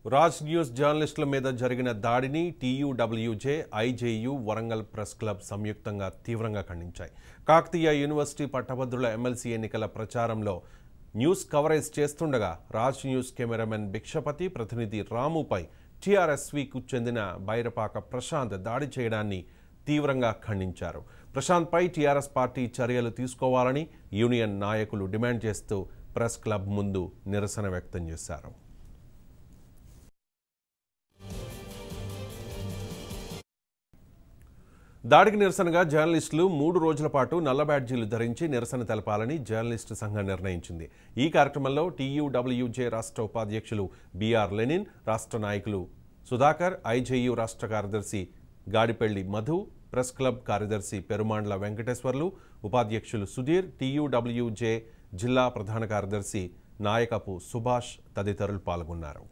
Raj news జర్నలిస్టుల మీద జరిగిన దాడిని TUWJ IJU Warangal press club సంయుక్తంగా తీవ్రంగా ఖండించాయి కాకతీయ యూనివర్సిటీ పట్టభద్రుల ఎమ్మెల్సీ ఎన్నికల ప్రచారంలో న్యూస్ కవరేజ్ చేస్తుండగా రాజ్ న్యూస్ కెమెరామెన్ భిక్షపతి ప్రతినిధి రాముపై టీఆర్ఎస్వీకు చెందిన బైరపాక ప్రశాంత్ దాడి చేయడాన్ని తీవ్రంగా ఖండించారు ప్రశాంత్పై టీఆర్ఎస్ పార్టీ చర్యలు తీసుకోవాలని యూనియన్ నాయకులు డిమాండ్ చేస్తూ ప్రెస్ క్లబ్ ముందు నిరసన వ్యక్తం చేశారు దాడికి నిరసనగా జర్నలిస్టులు మూడు రోజుల పాటు నల్ల బ్యాడ్జీలు ధరించి నిరసన తెలపాలని జర్నలిస్టు సంఘం నిర్ణయించింది ఈ కార్యక్రమంలో టీయూడబ్ల్యూజే రాష్ట్ర ఉపాధ్యక్షులు బీఆర్ లెనిన్ రాష్ట్ర నాయకులు సుధాకర్ ఐజేయు రాష్ట్ర కార్యదర్శి గాడిపెళ్లి మధు ప్రెస్ క్లబ్ కార్యదర్శి పెరుమాండ్ల వెంకటేశ్వర్లు ఉపాధ్యక్షులు సుధీర్ టీయూడబ్ల్యూజే జిల్లా ప్రధాన కార్యదర్శి నాయకపు సుభాష్ తదితరులు పాల్గొన్నారు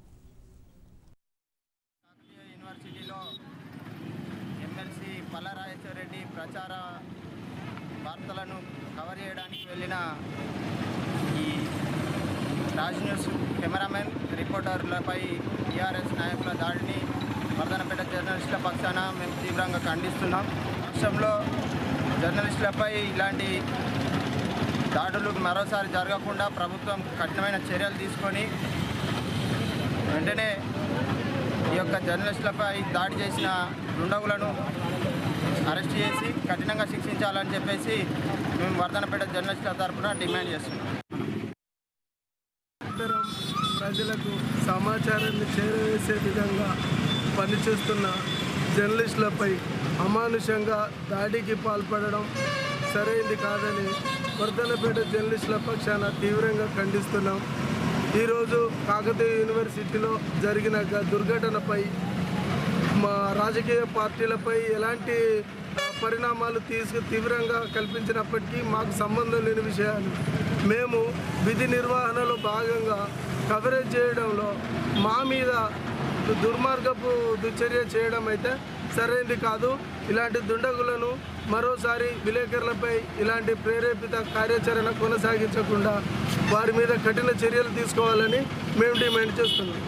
కాకతీయ యూనివర్సిటీలో ఎమ్మెల్సీ పల్లరాజేశ్వర రెడ్డి ప్రచార వార్తలను కవర్ చేయడానికి వెళ్ళిన ఈ రాజ్ న్యూస్ కెమెరామెన్ రిపోర్టర్లపై టీఆర్ఎస్ నాయకుల దాడిని వర్ధనపేట జర్నలిస్టుల పక్షాన మేము తీవ్రంగా ఖండిస్తున్నాం రాష్ట్రంలో జర్నలిస్టులపై ఇలాంటి దాడులు మరోసారి జరగకుండా ప్రభుత్వం కఠినమైన చర్యలు తీసుకొని వెంటనే ఈ యొక్క జర్నలిస్టులపై దాడి చేసిన దుండగులను అరెస్ట్ చేసి కఠినంగా శిక్షించాలని చెప్పేసి మేము వర్ధనపేట జర్నలిస్టుల తరఫున డిమాండ్ చేస్తున్నాం నిరంతరం ప్రజలకు సమాచారాన్ని చేరవేసే విధంగా పనిచేస్తున్న జర్నలిస్టులపై అమానుషంగా దాడికి పాల్పడడం సరైంది కాదని వర్ధనపేట జర్నలిస్టుల పక్షాన తీవ్రంగా ఖండిస్తున్నాం ఈరోజు కాకతీయ యూనివర్సిటీలో జరిగిన గ- దుర్ఘటనపై మా రాజకీయ పార్టీలపై ఎలాంటి ఆ, పరిణామాలు తీసుకు తీవ్రంగా కల్పించినప్పటికీ మాకు సంబంధం లేని విషయాలు మేము విధి నిర్వహణలో భాగంగా కవరేజ్ చేయడంలో మా మీద దు- దుర్మార్గపు దుశ్చర్య చేయడం అయితే సరైనది కాదు ఇలాంటి దుండగులను మరోసారి విలేకరులపై ఇలాంటి ప్రేరేపిత కార్యాచరణ కొనసాగించకుండా వారి మీద కఠిన చర్యలు తీసుకోవాలని మేము డిమాండ్ చేస్తున్నాం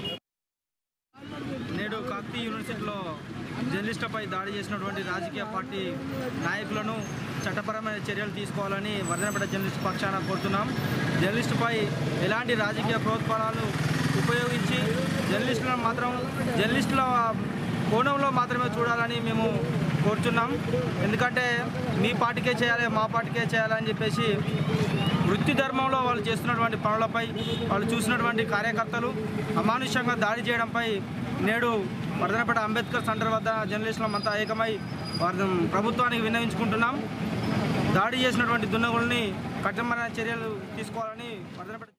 నేడు కాకతీయ యూనివర్సిటీలో జర్నలిస్టులపై దాడి చేసినటువంటి రాజకీయ పార్టీ నాయకులను చట్టపరమైన చర్యలు తీసుకోవాలని వర్ధనపేట జర్నలిస్ట్ పక్షాన కోరుతున్నాం జర్నలిస్టుపై ఎలాంటి రాజకీయ ప్రోత్సాహాలు ఉపయోగించి జర్నలిస్టులను మాత్రం జర్నలిస్టుల కోణంలో మాత్రమే చూడాలని మేము కోరుతున్నాం ఎందుకంటే మీ పార్టీకే చేయాలి మా పార్టీకే చేయాలని చెప్పేసి వృత్తి ధర్మంలో వాళ్ళు చేస్తున్నటువంటి పనులపై వాళ్ళు చూసినటువంటి కార్యకర్తలు అమానుషంగా దాడి చేయడంపై నేడు వర్ధనపేట అంబేద్కర్ సెంటర్ వద్ద జర్నలిస్టులమంతా ఏకమై వారి ప్రభుత్వానికి విన్నవించుకుంటున్నాం దాడి చేసినటువంటి దున్నగుల్ని కఠినమైన చర్యలు తీసుకోవాలని వర్ధనపేట